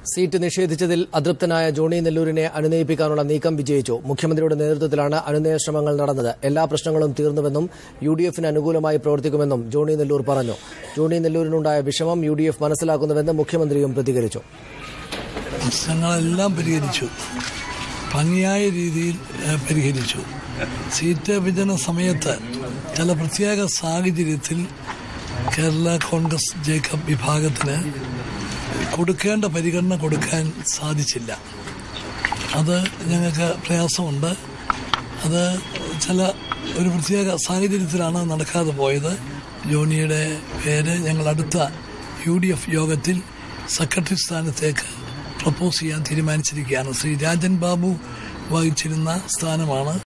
seat നിഷേധിച്ചതിൽ അതൃപ്തനായ Johnny നെല്ലൂരിനെ അനുനയിപ്പിക്കാനുള്ള നീക്കം വിജയിച്ചു മുഖ്യമന്ത്രിയുടെ നേതൃത്വത്തിലാണ് അനുനയ ശ്രമങ്ങൾ നടന്നത് എല്ലാ പ്രശ്നങ്ങളും തീർന്നുവെന്നും യു ഡി എഫിന് അനുകൂലമായി പ്രവർത്തിക്കുമെന്നും ജോണി നെല്ലൂർ പറഞ്ഞു ജോണി നെല്ലൂരിനുണ്ടായ വിഷമം യു ഡി എഫ് മനസ്സിലാക്കുന്നുവെന്ന് മുഖ്യമന്ത്രിയും പ്രതികരിച്ചു പ്രശ്നങ്ങളെല്ലാം പരിഹരിച്ചു ഭംഗിയായ രീതിയിൽ ഏഹ്, പരിഹരിച്ചു സീറ്റ് വിഭജന സമയത്ത് ചില പ്രത്യേക സാഹചര്യത്തിൽ കേരള കോൺഗ്രസ് ജേക്കബ് വിഭാഗത്തിന് കൊടുക്കേണ്ട പരിഗണന കൊടുക്കാൻ സാധിച്ചില്ല അത് ഞങ്ങൾക്ക് പ്രയാസമുണ്ട് അത് ചില ഒരു പ്രത്യേക സാഹചര്യത്തിലാണ് നടക്കാതെ പോയത് ജോണിയുടെ പേര് ഞങ്ങൾ അടുത്ത യു ഡി എഫ് യോഗത്തിൽ സെക്രട്ടറി സ്ഥാനത്തേക്ക് പ്രപ്പോസ് ചെയ്യാൻ തീരുമാനിച്ചിരിക്കുകയാണ് ശ്രീ രാജൻ ബാബു വഹിച്ചിരുന്ന സ്ഥാനമാണ്